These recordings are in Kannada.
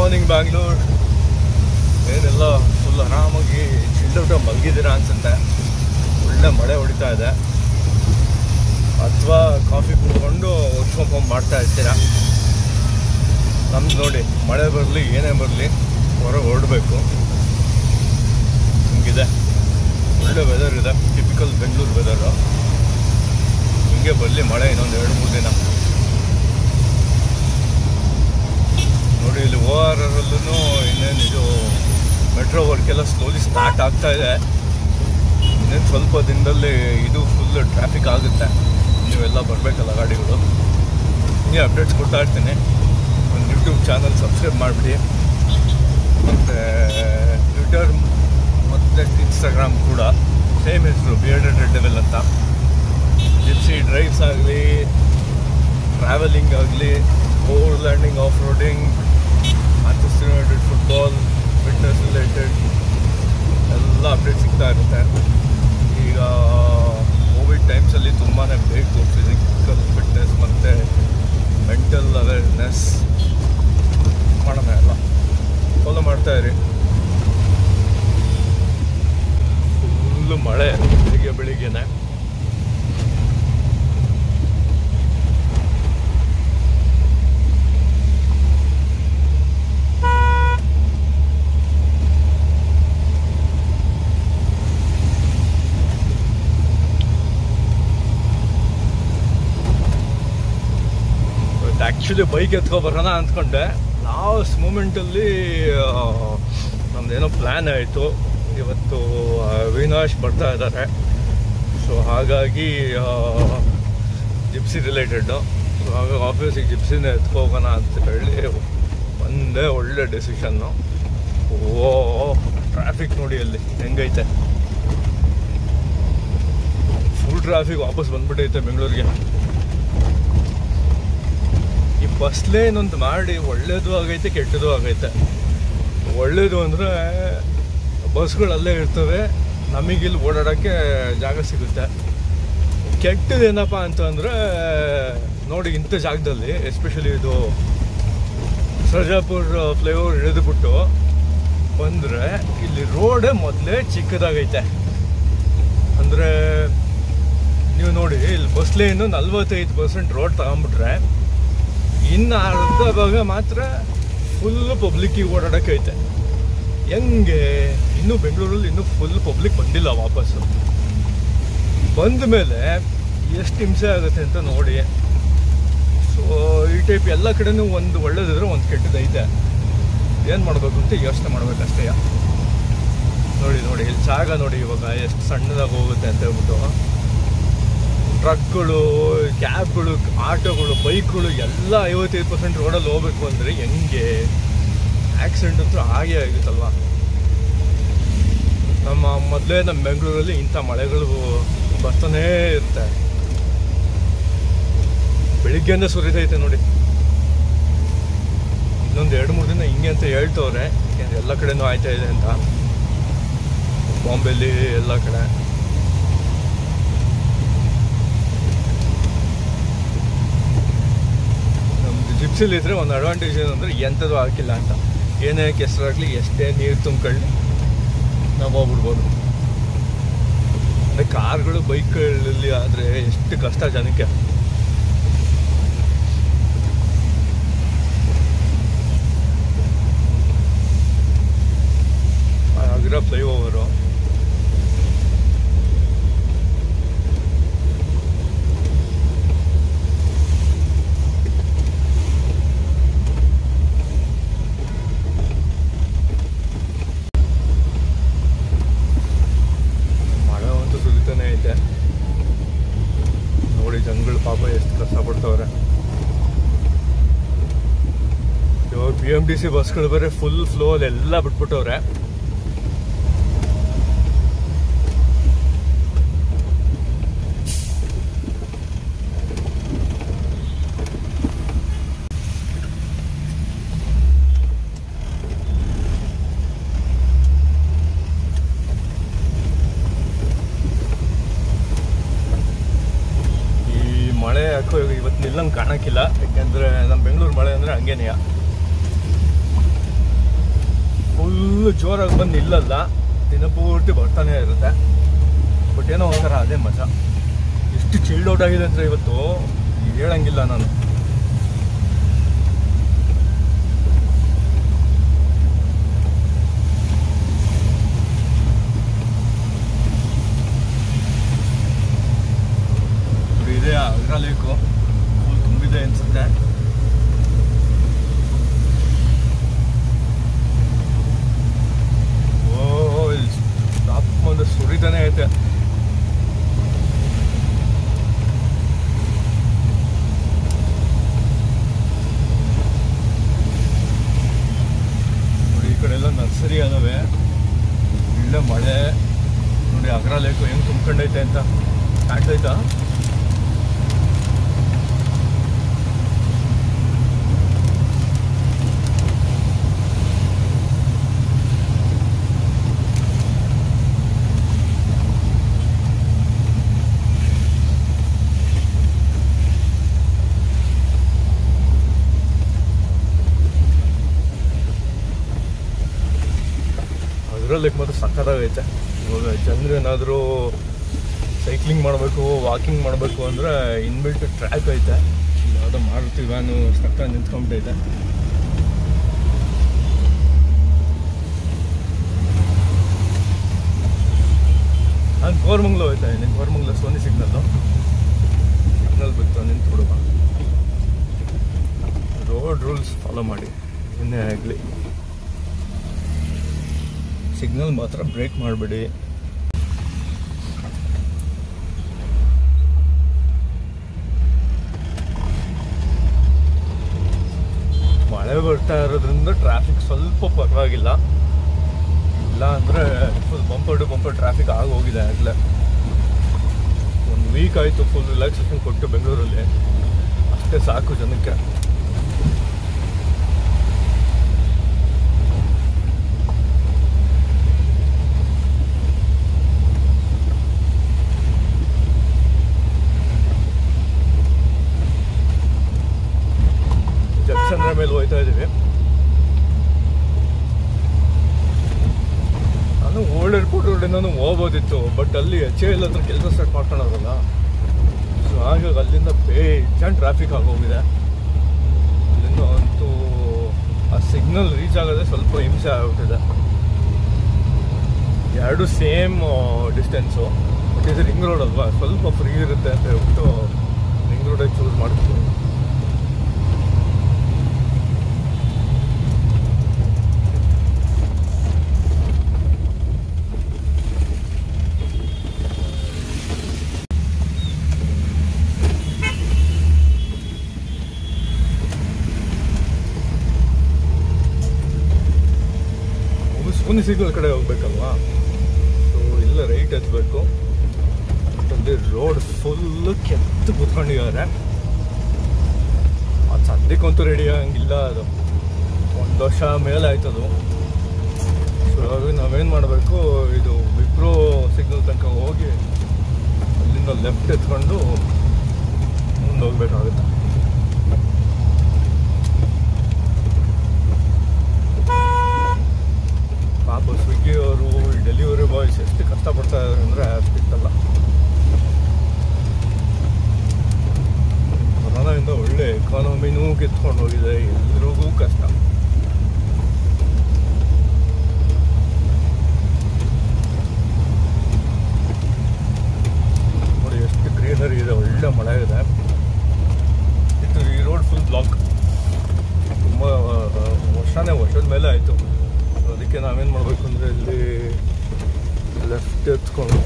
ಮಾರ್ನಿಂಗ್ ಬ್ಯಾಂಗ್ಳೂರ್ ಏನೆಲ್ಲ ಫುಲ್ ಆರಾಮಾಗಿ ಚಿಲ್ಡೌಟ ಮಲಗಿದ್ದೀರಾ ಅನ್ಸುತ್ತೆ ಒಳ್ಳೆ ಮಳೆ ಹೊಡಿತಾ ಇದೆ ಅಥವಾ ಕಾಫಿ ಕುಡ್ಕೊಂಡು ವರ್ಕ್ ಫ್ರಮ್ ಹೋಮ್ ಮಾಡ್ತಾ ಇರ್ತೀರಾ ನಮ್ದು ನೋಡಿ ಮಳೆ ಬರಲಿ ಏನೇ ಬರಲಿ ಹೊರಗೆ ಹೊರಡಬೇಕು ಹಿಂಗಿದೆ ಒಳ್ಳೆ ವೆದರ್ ಇದೆ ಟಿಪಿಕಲ್ ಬೆಂಗಳೂರು ವೆದರು ಹಿಂಗೆ ಬರಲಿ ಮಳೆ ಇನ್ನೊಂದು ಎರಡು ಮೂರು ದಿನ ನೋಡಿ ಇಲ್ಲಿ ಓ ಆರ್ ಆರಲ್ಲೂ ಇನ್ನೇನು ಇದು ಮೆಟ್ರೋ ವರ್ಕ್ ಎಲ್ಲ ಸ್ಲೋಲಿ ಸ್ಟಾರ್ಟ್ ಆಗ್ತಾ ಇದೆ ಇನ್ನೇನು ಸ್ವಲ್ಪ ದಿನದಲ್ಲಿ ಇದು ಫುಲ್ ಟ್ರಾಫಿಕ್ ಆಗುತ್ತೆ ನೀವೆಲ್ಲ ಬರಬೇಕಲ್ಲ ಗಾಡಿಗಳು ಹಿಂಗೆ ಅಪ್ಡೇಟ್ಸ್ ಕೊಡ್ತಾ ಇರ್ತೀನಿ ಒಂದು ಯೂಟ್ಯೂಬ್ ಚಾನಲ್ ಸಬ್ಸ್ಕ್ರೈಬ್ ಮಾಡಿಬಿಡಿ ಮತ್ತು ಟ್ವಿಟರ್ ಮತ್ತು ಇನ್ಸ್ಟಾಗ್ರಾಮ್ ಕೂಡ ಸೇಮ್ ಹೆಸರು ಬಿಯರ್ಡೆಡ್ ರೆಡ್ ಲೆವೆಲ್ ಅಂತ ಜಿಪ್ಸಿ ಡ್ರೈವ್ಸ್ ಆಗಲಿ ಟ್ರಾವೆಲಿಂಗ್ ಆಗಲಿ over landing off roading Manchester United football fitness related ಎಲ್ಲ ಅಪ್ಡೇಟ್ ಸಿಗ್ತಾ ಇರುತ್ತೆ ಈಗ ಕೋವಿಡ್ ಟೈಮ್ಸಲ್ಲಿ ತುಂಬಾ ಬೇಕು ಫಿಸಿಕಲ್ ಫಿಟ್ನೆಸ್ ಮತ್ತು ಮೆಂಟಲ್ ಅವೇರ್ನೆಸ್ ಮಾಡೋಣ ಎಲ್ಲ ಫಾಲೋ ಮಾಡ್ತಾ ಇರಿ ಫುಲ್ಲು ಮಳೆ ಬೆಳಿಗ್ಗೆ ಬೆಳಿಗ್ಗೆನೆ ಆ್ಯಕ್ಚುಲಿ ಬೈಕ್ ಎತ್ಕೊ ಬರೋಣ ಅಂದ್ಕೊಂಡೆ ಲಾಸ್ಟ್ ಮೂಮೆಂಟಲ್ಲಿ ನಮ್ದೇನೋ ಪ್ಲ್ಯಾನ್ ಆಯಿತು ಇವತ್ತು ಆ, ಅವಿನಾಶ್ ಬರ್ತಾ ಇದ್ದಾರೆ ಸೊ ಹಾಗಾಗಿ ಜಿಪ್ಸಿ ರಿಲೇಟೆಡ್ಡು ಸೊ ಹಾಗಾಗಿ ಆಫೀಸಿಗೆ ಜಿಪ್ಸಿನೇ ಎತ್ಕೊ ಹೋಗೋಣ ಅಂತ ಹೇಳಿ ಒಂದೇ ಒಳ್ಳೆ ಡೆಸಿಷನ್ನು ಓ ಟ್ರಾಫಿಕ್ ನೋಡಿ ಅಲ್ಲಿ ಹೆಂಗೈತೆ ಫುಲ್ ಟ್ರಾಫಿಕ್ ವಾಪಸ್ ಬಂದ್ಬಿಟ್ಟೈತೆ ಬೆಂಗಳೂರಿಗೆ ಈ ಬಸ್ ಲೇನ್ ಒಂದು ಮಾಡಿ ಒಳ್ಳೇದು ಆಗೈತೆ ಕೆಟ್ಟದು ಆಗೈತೆ ಒಳ್ಳೇದು ಅಂದರೆ ಬಸ್ಗಳು ಅಲ್ಲೇ ಇರ್ತವೆ ನಮಗಿಲ್ಲಿ ಓಡಾಡೋಕ್ಕೆ ಜಾಗ ಸಿಗುತ್ತೆ ಕೆಟ್ಟದೇನಪ್ಪ ಅಂತಂದರೆ ನೋಡಿ ಇಂಥ ಜಾಗದಲ್ಲಿ ಎಸ್ಪೆಷಲಿ ಇದು ಸರ್ಜಾಪುರ ಫ್ಲೈಓವರ್ ಇಳಿದುಬಿಟ್ಟು ಬಂದರೆ ಇಲ್ಲಿ ರೋಡೇ ಮೊದಲೇ ಚಿಕ್ಕದಾಗೈತೆ ಅಂದರೆ ನೀವು ನೋಡಿ ಇಲ್ಲಿ ಬಸ್ ಲೇನು ನಲ್ವತ್ತೈದು ಪರ್ಸೆಂಟ್ ರೋಡ್ ತಗೊಂಬಿಟ್ರೆ ಇನ್ನು ಅರ್ಧ ಭಾಗ ಮಾತ್ರ ಫುಲ್ ಪಬ್ಲಿಕ್ಕಿಗೆ ಓಡಾಡೋಕೆ ಐತೆ ಹೆಂಗೆ ಇನ್ನೂ ಬೆಂಗಳೂರಲ್ಲಿ ಇನ್ನೂ ಫುಲ್ ಪಬ್ಲಿಕ್ ಬಂದಿಲ್ಲ ವಾಪಸ್ಸು ಬಂದ ಮೇಲೆ ಎಷ್ಟು ಹಿಂಸೆ ಆಗುತ್ತೆ ಅಂತ ನೋಡಿ ಸೊ ಈ ಟೈಪ್ ಎಲ್ಲ ಕಡೆನೂ ಒಂದು ಒಳ್ಳೇದಿದ್ರೆ ಒಂದು ಕೆಟ್ಟದೈತೆ ಏನು ಮಾಡಬೇಕು ಅಂತ ಯೋಚನೆ ಮಾಡ್ಬೇಕಷ್ಟೇ ನೋಡಿ ನೋಡಿ ಇಲ್ಲಿ ಜಾಗ ನೋಡಿ ಇವಾಗ ಎಷ್ಟು ಸಣ್ಣದಾಗಿ ಹೋಗುತ್ತೆ ಅಂತ ಹೇಳ್ಬಿಟ್ಟು ಟ್ರಕ್ಗಳು ಕ್ಯಾಬ್ಗಳು ಆಟೋಗಳು ಬೈಕ್ಗಳು ಎಲ್ಲ ಐವತ್ತೈದು ಪರ್ಸೆಂಟ್ ರೋಡಲ್ಲಿ ಹೋಗ್ಬೇಕು ಅಂದರೆ ಹೆಂಗೆ ಆಕ್ಸಿಡೆಂಟ್ ಅಂತೂ ಹಾಗೆ ಆಗುತ್ತಲ್ವಾ ನಮ್ಮ ಮೊದಲೇ ನಮ್ಮ ಬೆಂಗಳೂರಲ್ಲಿ ಇಂಥ ಮಳೆಗಳು ಬರ್ತಾನೇ ಇರುತ್ತೆ ಬೆಳಿಗ್ಗೆಯಿಂದ ಸುರಿದೈತೆ ನೋಡಿ ಇನ್ನೊಂದು ಎರಡು ಮೂರು ದಿನ ಹಿಂಗೆ ಅಂತ ಹೇಳ್ತವ್ರೆ ಯಾಕಂದ್ರೆ ಎಲ್ಲ ಕಡೆನೂ ಆಯ್ತಾ ಇದೆ ಅಂತ ಬಾಂಬೆಲಿ ಎಲ್ಲ ಕಡೆ ನಮ್ದು ಜಿಪ್ಸಿಲಿ ಇದ್ರೆ ಒಂದು ಅಡ್ವಾಂಟೇಜ್ ಏನಂದ್ರೆ ಎಂಥದ್ದು ಹಾಕಿಲ್ಲ ಅಂತ ಏನೇ ಕೆಸರಾಗಲಿ ಎಷ್ಟೇ ನೀರು ತುಂಬ್ಕೊಳ್ಳಿ ನಾವು ಹೋಗ್ಬಿಡ್ಬೋದು ಅಂದರೆ ಕಾರ್ಗಳು ಬೈಕ್ಗಳಲ್ಲಿ ಆದರೆ ಎಷ್ಟು ಕಷ್ಟ ಜನಕ್ಕೆ ಆಗಿರೋ ಫ್ಲೈ ಓವರು ಮಳೆ ಅಂತೂ ಸುರಿತಾನೆ ಐತೆ ನೋಡಿ ಜನಗಳು ಪಾಪ ಎಷ್ಟು ಕಷ್ಟಪಡ್ತವ್ರೆ ಇವಾಗ ಬಿ ಎಮ್ ಟಿ ಸಿ ಬಸ್ಗಳು ಬೇರೆ ಫುಲ್ ಫ್ಲೋ ಅಲ್ಲಿ ಎಲ್ಲ ಬಿಟ್ಬಿಟ್ಟವ್ರೆ ಈ ಮಳೆ ಯಾಕೋ ಇವತ್ತು ನಿಲ್ಲಂಗೆ ಕಾಣಕ್ಕಿಲ್ಲ ಯಾಕೆಂದ್ರೆ ನಮ್ಮ ಬೆಂಗಳೂರು ಮಳೆ ಅಂದರೆ ಹಂಗೇನೆಯ ಫುಲ್ ಜೋರಾಗಿ ಬಂದು ನಿಲ್ಲಲ್ಲ ದಿನಪೂರ್ತಿ ಬರ್ತಾನೆ ಇರುತ್ತೆ ಬಟ್ ಏನೋ ಒಂಥರ ಅದೇ ಮಜಾ ಎಷ್ಟು ಚಿಲ್ಡ್ ಔಟ್ ಆಗಿದೆ ಅಂದರೆ ಇವತ್ತು ಹೇಳಂಗಿಲ್ಲ ನಾನು ನೋಡಿ ಇದೆ ಅಗ್ರ ಲೇಕು ಫುಲ್ ತುಂಬಿದೆ ಅನ್ಸುತ್ತೆ ಓ ಸ್ಟಾಪ್ ಮುಂದೆ ಸುರಿತಾನೆ ಐತೆ ನೋಡಿ ಈ ಕಡೆ ಎಲ್ಲ ನರ್ಸರಿ ಅದಾವೆ ಒಳ್ಳೆ ಮಳೆ ನೋಡಿ ಅಗ್ರ ಲೇಕು ಹೆಂಗ್ ತುಂಬ್ಕೊಂಡೈತೆ ಅಂತ ಕಾಣ್ತೈತಾ ಅದರಲ್ಲಿ ಮಾತ್ರ ಸಕ್ಕತ್ತಾಗೈತೆ ಇವಾಗ ಜನರು ಏನಾದರೂ ಸೈಕ್ಲಿಂಗ್ ಮಾಡಬೇಕು ವಾಕಿಂಗ್ ಮಾಡಬೇಕು ಅಂದರೆ ಇನ್ಬಿಲ್ಟ್ ಟ್ರ್ಯಾಕ್ ಐತೆ ಯಾವುದೋ ಮಾರುತಿ ವ್ಯಾನು ಸಕ್ಕ ನಿಂತ್ಕೊಂಡ್ಬಿಟ್ಟೈತೆ ನಾನು ಕೋರ್ಮಂಗ್ಲ ಹೋಯ್ತಾ ಇದ್ದೀನಿ ಕೋರ್ಮಂಗ್ಲ ಸೋನಿ ಸಿಗ್ನಲ್ಲು ಸಿಗ್ನಲ್ ಬಿಟ್ಟು ನಿಂತು ಬಿಡುವ ರೋಡ್ ರೂಲ್ಸ್ ಫಾಲೋ ಮಾಡಿ ಏನೇ ಆಗಲಿ ಸಿಗ್ನಲ್ ಮಾತ್ರ ಬ್ರೇಕ್ ಮಾಡಬೇಡಿ ಮಳೆ ಬರ್ತಾ ಇರೋದ್ರಿಂದ ಟ್ರಾಫಿಕ್ ಸ್ವಲ್ಪ ಪರವಾಗಿಲ್ಲ ಇಲ್ಲ ಅಂದರೆ full bumper to bumper traffic ಆಗಿ ಹೋಗಿದೆ ಆಗಲೇ ಒಂದು ವೀಕ್ ಆಯಿತು ಫುಲ್ ರಿಲ್ಯಾಕ್ಸೇಷನ್ ಕೊಟ್ಟು ಬೆಂಗಳೂರಲ್ಲಿ ಅಷ್ಟೇ ಸಾಕು ಜನಕ್ಕೆ ಜಕ್ಷನ್ರ ಮೇಲೆ ಹೋಯ್ತಾ ಇದ್ದೀವಿ ನಾನು ಓಲ್ಡ್ ಏರ್ಪೋರ್ಟ್ ರೋಡಿಂದನೂ ಹೋಗ್ಬೋದಿತ್ತು ಬಟ್ ಅಲ್ಲಿ ಎಚ್ ಎಲ್ ಹತ್ರ ಕೆಲಸ ಸ್ಟಾರ್ಟ್ ಮಾಡ್ಕೊಳೋರಲ್ಲ ಸೊ ಹಾಗಾಗಿ ಅಲ್ಲಿಂದ ಬೇಜಾನ್ ಟ್ರಾಫಿಕ್ ಆಗೋಗಿದೆ ಅಲ್ಲಿಂದ ಅಂತೂ ಆ ಸಿಗ್ನಲ್ ರೀಚ್ ಆಗೋದೇ ಸ್ವಲ್ಪ ಹಿಂಸೆ ಆಗ್ಬಿಟ್ಟಿದೆ ಎರಡು ಸೇಮ್ ಡಿಸ್ಟೆನ್ಸು ಬಟ್ ಇದು ರಿಂಗ್ ರೋಡ್ ಅಲ್ವಾ ಸ್ವಲ್ಪ ಫ್ರೀ ಇರುತ್ತೆ ಅಂತ ಹೇಳ್ಬಿಟ್ಟು ರಿಂಗ್ ರೋಡೇ ಚೂಸ್ ಮಾಡ್ತೀನಿ ಸೋನಿ ಸಿಗ್ನಲ್ ಕಡೆ ಹೋಗ್ಬೇಕಲ್ವಾ ಸೊ ಇಲ್ಲ ರೈಟ್ ಹತ್ಬೇಕು ಅಲ್ಲಿ ರೋಡ್ ಫುಲ್ ಕೆತ್ತು ಕೂತ್ಕೊಂಡಿದ್ದಾರೆ ಅದು ಸದ್ಯಕ್ಕಂತೂ ರೆಡಿ ಆಗಂಗಿಲ್ಲ ಅದು ಒಂದು ವರ್ಷ ಮೇಲೆ ಆಯ್ತದು ಸೊ ಹಾಗಾಗಿ ನಾವೇನು ಮಾಡಬೇಕು ಇದು ವಿಪ್ರೋ ಸಿಗ್ನಲ್ ತನಕ ಹೋಗಿ ಅಲ್ಲಿಂದ ಲೆಫ್ಟ್ ಎತ್ಕೊಂಡು ಮುಂದೆ ಹೋಗ್ಬೇಕಾಗುತ್ತೆ ಪಾಪ ಸ್ವಿಗ್ಗಿ ಅವರು ಡೆಲಿವರಿ ಬಾಯ್ಸ್ ಎಷ್ಟು ಕಷ್ಟಪಡ್ತಾ ಇದ್ದಾರೆ ಅಂದರೆ ಅಷ್ಟಿತ್ತಲ್ಲ ಕೊರೋನಾದಿಂದ ಒಳ್ಳೆ ಎಕಾನಮಿನೂ ಕಿತ್ಕೊಂಡು ಹೋಗಿದೆ ಎಲ್ರಿಗೂ ಕಷ್ಟ ನೋಡಿ ಎಷ್ಟು ಗ್ರೀನರಿ ಇದೆ ಒಳ್ಳೆ ಮಳೆ ಇದೆ ಇದು ಈ ರೋಡ್ ಫುಲ್ ಬ್ಲಾಕ್ ತುಂಬ ವರ್ಷನೇ ವರ್ಷದ ಮೇಲೆ ಆಯಿತು ಅದಕ್ಕೆ ನಾವೇನು ಮಾಡಬೇಕು ಅಂದರೆ ಇಲ್ಲಿ ಲೆಫ್ಟ್ ಎತ್ಕೊಂಡು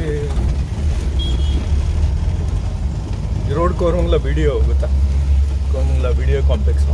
ಈ ರೋಡ್ ಕೋರಮಂಗ್ಲ ಬಿ ಡಿ ಹೋಗುತ್ತಾ Koramangala B D O complex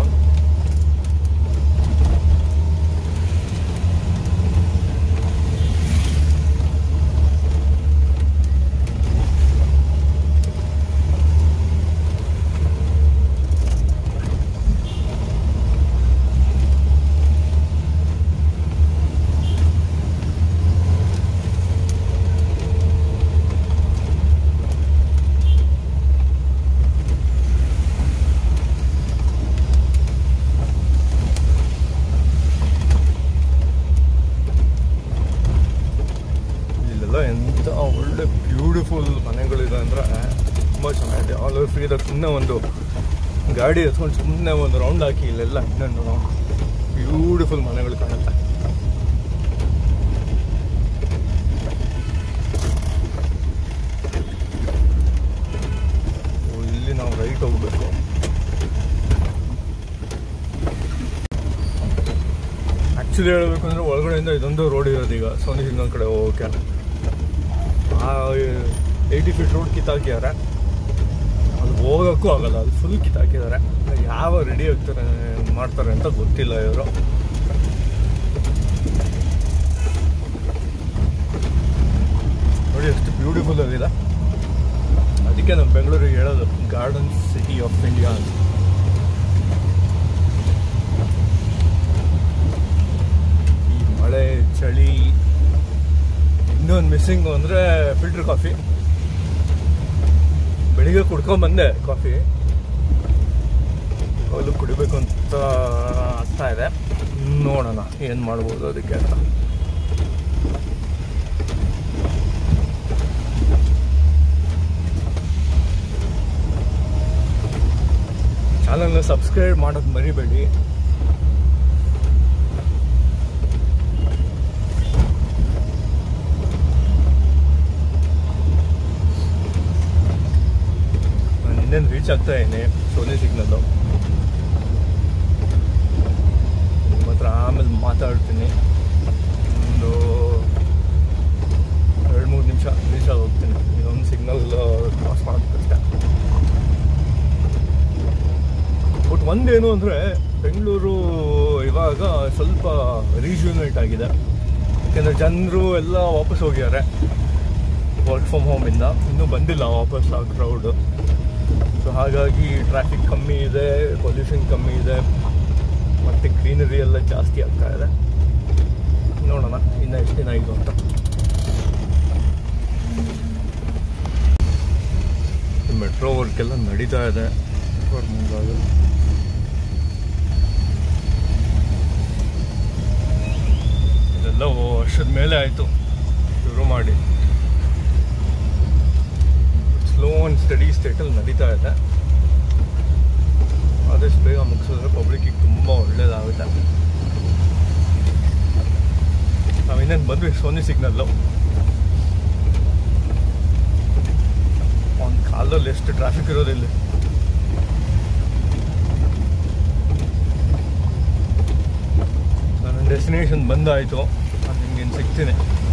ಸುಮ್ಮನೆ ಒಂದು ಗಾಡಿ ಎತ್ಕೊಂಡು ಸುಮ್ಮನೆ ಒಂದು ರೌಂಡ್ ಹಾಕಿ ಇಲ್ಲೆಲ್ಲ ಇನ್ನೊಂದು ಬ್ಯೂಟಿಫುಲ್ ಮನೆಗಳು ಕಾಣುತ್ತೆ ಓ, ಇಲ್ಲಿ ನಾವು ರೈಟ್ ಹೋಗ್ಬೇಕು ಆ್ಯಕ್ಚುಲಿ ಹೇಳಬೇಕು ಅಂದರೆ ಒಳಗಡೆಯಿಂದ ಇದೊಂದು ರೋಡ್ ಇರೋದು ಈಗ ಸೋನಿ ಸಿಗ್ನಲ್ ಕಡೆ ಹೋಗೋಕೆ ಆ ಏಯ್ಟಿ ಫೀಟ್ ರೋಡ್ ಕಿತ್ತಾಕಿದ್ದಾರೆ ಅಲ್ಲಿ ಹೋಗೋಕ್ಕೂ ಆಗಲ್ಲ ಅಲ್ಲಿ ಫುಲ್ ಕಿತ್ತಾಕಿದ್ದಾರೆ ಯಾವ ರೆಡಿ ಆಗ್ತಾರೆ ಮಾಡ್ತಾರೆ ಅಂತ ಗೊತ್ತಿಲ್ಲ ಇವರು ನೋಡಿ ಎಷ್ಟು ಬ್ಯೂಟಿಫುಲ್ ಆಗಿದೆ ಅದಕ್ಕೆ ನಮ್ಮ ಬೆಂಗಳೂರಿಗೆ ಹೇಳೋದು ಗಾರ್ಡನ್ ಸಿಟಿ ಆಫ್ ಇಂಡಿಯಾ ಅಂತ ಈ ಮಳೆ ಚಳಿ ಇನ್ನೊಂದು ಮಿಸ್ಸಿಂಗು ಅಂದರೆ ಫಿಲ್ಟರ್ ಕಾಫಿ ಬೆಳಿಗ್ಗೆ ಕುಡ್ಕೊಂಬಂದೆ ಕಾಫಿ ಅಲ್ಲೂ ಕುಡಿಬೇಕು ಅಂತ ಆಗ್ತಾ ಇದೆ ನೋಡೋಣ ಏನು ಮಾಡ್ಬೋದು ಅದಕ್ಕೆ ಅಂತ ಚಾನಲ್ನ ಸಬ್ಸ್ಕ್ರೈಬ್ ಮಾಡೋದು ಮರಿಬೇಡಿ ನಾನು ಇನ್ನೇನು ರೀಚ್ ಆಗ್ತಾ ಇದ್ದೀನಿ ಸೋನಿ ಸಿಗ್ನಲ್ಲು ನಿಮ್ಮ ಹತ್ರ ಆಮೇಲೆ ಮಾತಾಡ್ತೀನಿ ಒಂದು ಎರಡು ಮೂರು ನಿಮಿಷ ರೀಚ್ ಆಗಿ ಹೋಗ್ತೀನಿ ಇದೊಂದು ಸಿಗ್ನಲ್ ಕ್ರಾಸ್ ಮಾಡೋದಕ್ಕಷ್ಟೇ ಬಟ್ ಒಂದೇನು ಅಂದರೆ ಬೆಂಗಳೂರು ಇವಾಗ ಸ್ವಲ್ಪ ರೀಜ್ಯೂನೇಟ್ ಆಗಿದೆ ಯಾಕೆಂದರೆ ಜನರು ಎಲ್ಲ ವಾಪಸ್ ಹೋಗಿದ್ದಾರೆ ವರ್ಕ್ ಫ್ರಮ್ ಹೋಮಿಂದ ಇನ್ನೂ ಬಂದಿಲ್ಲ ವಾಪಸ್ ಆ ಕ್ರೌಡು ಸೊ ಹಾಗಾಗಿ ಟ್ರಾಫಿಕ್ ಕಮ್ಮಿ ಇದೆ ಪೊಲ್ಯೂಷನ್ ಕಮ್ಮಿ ಇದೆ ಮತ್ತು ಗ್ರೀನರಿ ಎಲ್ಲ ಜಾಸ್ತಿ ಆಗ್ತಾ ಇದೆ ನೋಡೋಣ ಇನ್ನು ಎಷ್ಟು ದಿನ ಇದು ಅಂತ ಮೆಟ್ರೋ ವರ್ಕ್ ಎಲ್ಲ ನಡೀತಾ ಇದೆ ಮುಂದಾಗ ಇದೆಲ್ಲ ವರ್ಷದ ಮೇಲೆ ಆಯಿತು ಶುರು ಮಾಡಿ ಸ್ಲೋ ಆ್ಯಂಡ್ ಸ್ಟಡಿ ಸ್ಟೇಟಲ್ಲಿ ನಡೀತಾ ಇದೆ ಆದಷ್ಟು ಬೇಗ ಮುಗಿಸಿದ್ರೆ ಪಬ್ಲಿಕ್ಕಿಗೆ ತುಂಬ ಒಳ್ಳೇದಾಗುತ್ತೆ ನಾವು ಇನ್ನೇನು ಬಂದ್ವಿ ಸೋನಿ ಸಿಗ್ನಲ್ಲು ಒಂದು ಕಾಲದಲ್ಲಿ ಎಷ್ಟು ಟ್ರಾಫಿಕ್ ಇರೋದಿಲ್ಲ ನನ್ನ ಡೆಸ್ಟಿನೇಷನ್ ಬಂದಾಯಿತು ನಾನು ನಿಮ್ಗೆ ಸಿಗ್ತೀನಿ